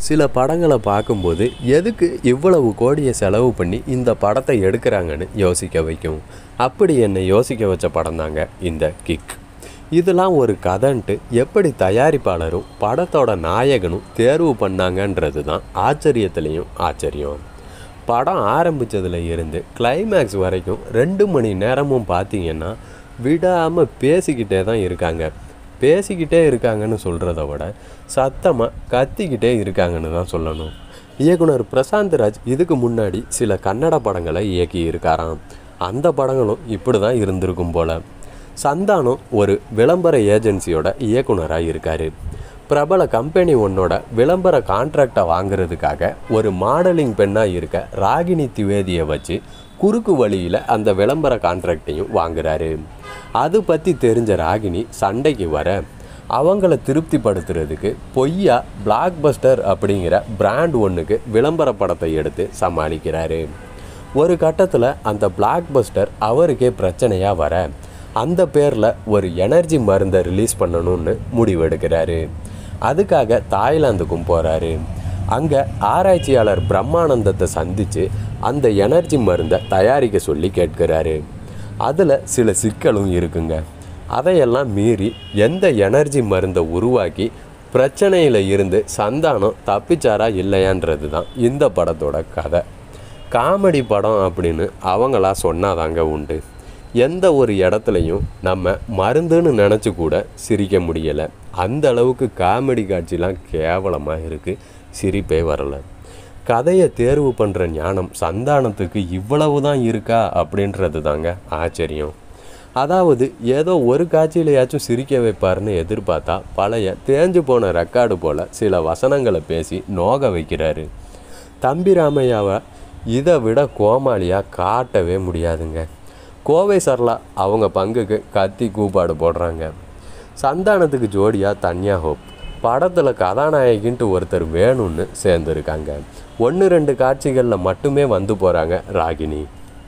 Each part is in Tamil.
சில படங்களை பார்க்கும்போது எதுக்கு இவ்வளவு கோடியை செலவு பண்ணி இந்த படத்தை எடுக்கிறாங்கன்னு யோசிக்க வைக்கும் அப்படி என்னை யோசிக்க வச்ச படம் தாங்க இந்த கிக் இதெல்லாம் ஒரு கதைன்ட்டு எப்படி தயாரிப்பாளரும் படத்தோட நாயகனும் தேர்வு பண்ணாங்கன்றது தான் ஆச்சரியத்துலேயும் ஆச்சரியம் படம் ஆரம்பித்ததுல இருந்து கிளைமேக்ஸ் வரைக்கும் ரெண்டு மணி நேரமும் பார்த்தீங்கன்னா விடாமல் பேசிக்கிட்டே தான் இருக்காங்க பேசிக்கிட்டே இருக்காங்கன்னு சொல்கிறத விட சத்தமாக கத்திக்கிட்டே இருக்காங்கன்னு தான் சொல்லணும் இயக்குனர் பிரசாந்த் ராஜ் இதுக்கு முன்னாடி சில கன்னட படங்களை இயக்கி இருக்காராம் அந்த படங்களும் இப்படி தான் இருந்திருக்கும் போல சந்தானம் ஒரு விளம்பர ஏஜென்சியோட இயக்குனராக இருக்கார் பிரபல கம்பெனி ஒன்னோட விளம்பர கான்ட்ராக்டை வாங்குறதுக்காக ஒரு மாடலிங் பெண்ணாக இருக்க ராகினி திவேதியை வச்சு குறுக்கு வழியில் அந்த விளம்பர கான்ட்ராக்டையும் வாங்குறாரு அது பற்றி தெரிஞ்ச ராகினி சண்டைக்கு வர அவங்கள திருப்திப்படுத்துறதுக்கு பொய்யா பிளாக் பஸ்டர் அப்படிங்கிற பிராண்ட் ஒன்றுக்கு விளம்பர படத்தை எடுத்து சமாளிக்கிறாரு ஒரு கட்டத்தில் அந்த பிளாக் பஸ்டர் அவருக்கே பிரச்சனையாக வர அந்த பேரில் ஒரு எனர்ஜி மருந்தை ரிலீஸ் பண்ணணும்னு முடிவெடுக்கிறாரு அதுக்காக தாய்லாந்துக்கும் போகிறாரு அங்கே ஆராய்ச்சியாளர் பிரம்மானந்தத்தை சந்தித்து அந்த எனர்ஜி மருந்தை தயாரிக்க சொல்லி கேட்கிறாரு அதில் சில சிக்கலும் இருக்குங்க அதையெல்லாம் மீறி எந்த எனர்ஜி மருந்தை உருவாக்கி பிரச்சனையில் இருந்து சந்தானம் தப்பிச்சாரா இல்லையான்றது தான் இந்த படத்தோட கதை காமெடி படம் அப்படின்னு அவங்களா சொன்னாதாங்க உண்டு எந்த ஒரு இடத்துலையும் நம்ம மருந்துன்னு நினச்சி கூட சிரிக்க முடியலை அந்த அளவுக்கு காமெடி காட்சிலாம் கேவலமாக இருக்குது சிரிப்பே வரலை கதையை தேர்வு பண்ணுற ஞானம் சந்தானத்துக்கு இவ்வளவு தான் இருக்கா அப்படின்றது தாங்க ஆச்சரியம் அதாவது ஏதோ ஒரு காட்சியிலையாச்சும் சிரிக்க வைப்பார்னு எதிர்பார்த்தா பழைய தேஞ்சு போன ரெக்கார்டு போல் சில வசனங்களை பேசி நோக வைக்கிறாரு தம்பி ராமையாவை இதை விட கோமாளியாக காட்டவே முடியாதுங்க கோவை சரளா அவங்க பங்குக்கு கத்தி கூப்பாடு போடுறாங்க சந்தானத்துக்கு ஜோடியாக தன்யா ஹோப் படத்தில் கதாநாயகின்ட்டு ஒருத்தர் வேணும்னு சேர்ந்துருக்காங்க ஒன்று ரெண்டு காட்சிகளில் மட்டுமே வந்து போகிறாங்க ராகினி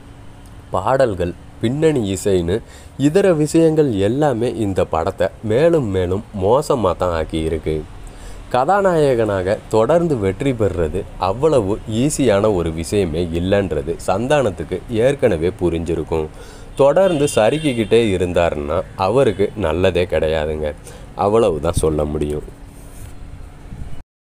பாடல்கள் பின்னணி இசைன்னு இதர விஷயங்கள் எல்லாமே இந்த படத்தை மேலும் மேலும் மோசமாக தான் ஆக்கியிருக்கு கதாநாயகனாக தொடர்ந்து வெற்றி பெறுறது அவ்வளவு ஈஸியான ஒரு விஷயமே இல்லைன்றது சந்தானத்துக்கு ஏற்கனவே புரிஞ்சிருக்கும் தொடர்ந்து சறுக்கிக்கிட்டே இருந்தாருன்னா அவருக்கு நல்லதே கிடையாதுங்க அவ்வளவு தான் சொல்ல முடியும்